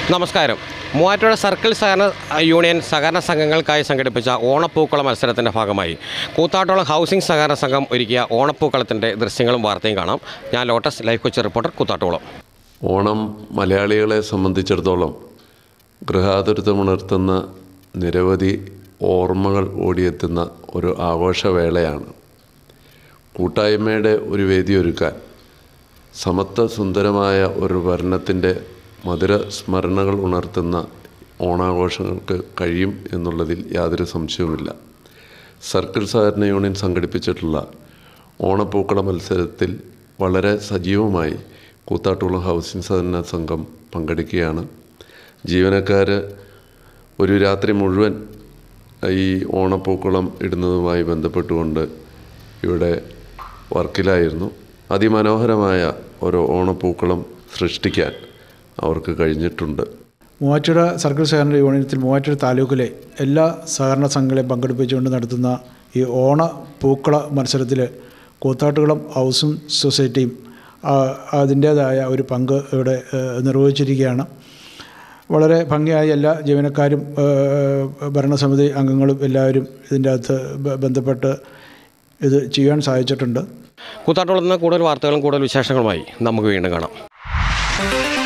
നമസ്കാരം മൂവാറ്റുപുഴ സർക്കിൾ സഹകരണ യൂണിയൻ സഹകരണ സംഘങ്ങൾക്കായി സംഘടിപ്പിച്ച ഓണപ്പൂക്കള മത്സരത്തിൻ്റെ ഭാഗമായി കൂത്താട്ടോളം ഹൗസിംഗ് സഹകരണ സംഘം ഒരുക്കിയ ഓണപ്പൂക്കളത്തിൻ്റെ ദൃശ്യങ്ങളും വാർത്തയും കാണാം ഞാൻ ലോട്ടസ് ലൈഫ് കൊച്ചി റിപ്പോർട്ടർ കൂത്താട്ടോളം ഓണം മലയാളികളെ സംബന്ധിച്ചിടത്തോളം ഗൃഹാതുരത്വമുണർത്തുന്ന നിരവധി ഓർമ്മകൾ ഓടിയെത്തുന്ന ഒരു ആഘോഷവേളയാണ് കൂട്ടായ്മയുടെ ഒരു വേദി ഒരുക്കാൻ സമത്വ സുന്ദരമായ ഒരു ഭരണത്തിൻ്റെ മധുര സ്മരണകൾ ഉണർത്തുന്ന ഓണാഘോഷങ്ങൾക്ക് കഴിയും എന്നുള്ളതിൽ യാതൊരു സംശയവുമില്ല സർക്കിൾ സഹകരണ യൂണിയൻ സംഘടിപ്പിച്ചിട്ടുള്ള ഓണപ്പൂക്കള മത്സരത്തിൽ വളരെ സജീവമായി കൂത്താട്ടുകുളം ഹൗസിംഗ് സഹകരണ സംഘം പങ്കെടുക്കുകയാണ് ജീവനക്കാർ ഒരു രാത്രി മുഴുവൻ ഈ ഓണപ്പൂക്കളം ഇടുന്നതുമായി ബന്ധപ്പെട്ടുകൊണ്ട് ഇവിടെ വർക്കിലായിരുന്നു അതിമനോഹരമായ ഒരു ഓണപ്പൂക്കളം സൃഷ്ടിക്കാൻ അവർക്ക് കഴിഞ്ഞിട്ടുണ്ട് മൂവാറ്റുപുഴ സർക്കിൾ സഹകരണ യൂണിയനത്തിൽ മൂവാറ്റുപുഴ താലൂക്കിലെ എല്ലാ സഹകരണ സംഘങ്ങളെയും പങ്കെടുപ്പിച്ചുകൊണ്ട് നടത്തുന്ന ഈ ഓണ പൂക്കള മത്സരത്തിൽ കൂത്താട്ടുകുളം ഹൗസിംഗ് സൊസൈറ്റിയും ആ, അതിൻ്റേതായ ഒരു പങ്ക് ഇവിടെ ഏഹ്, നിർവഹിച്ചിരിക്കുകയാണ് വളരെ ഭംഗിയായി എല്ലാ ജീവനക്കാരും ഏഹ്, ഭരണസമിതി അംഗങ്ങളും എല്ലാവരും ഇതിൻ്റെ അകത്ത് ബ- ബന്ധപ്പെട്ട് ഇത് ചെയ്യാൻ സാധിച്ചിട്ടുണ്ട് കൂത്താട്ടോളത്ത് നിന്ന് കൂടുതൽ വാർത്തകളും കൂടുതൽ വിശേഷങ്ങളുമായി നമുക്ക് വീണ്ടും കാണാം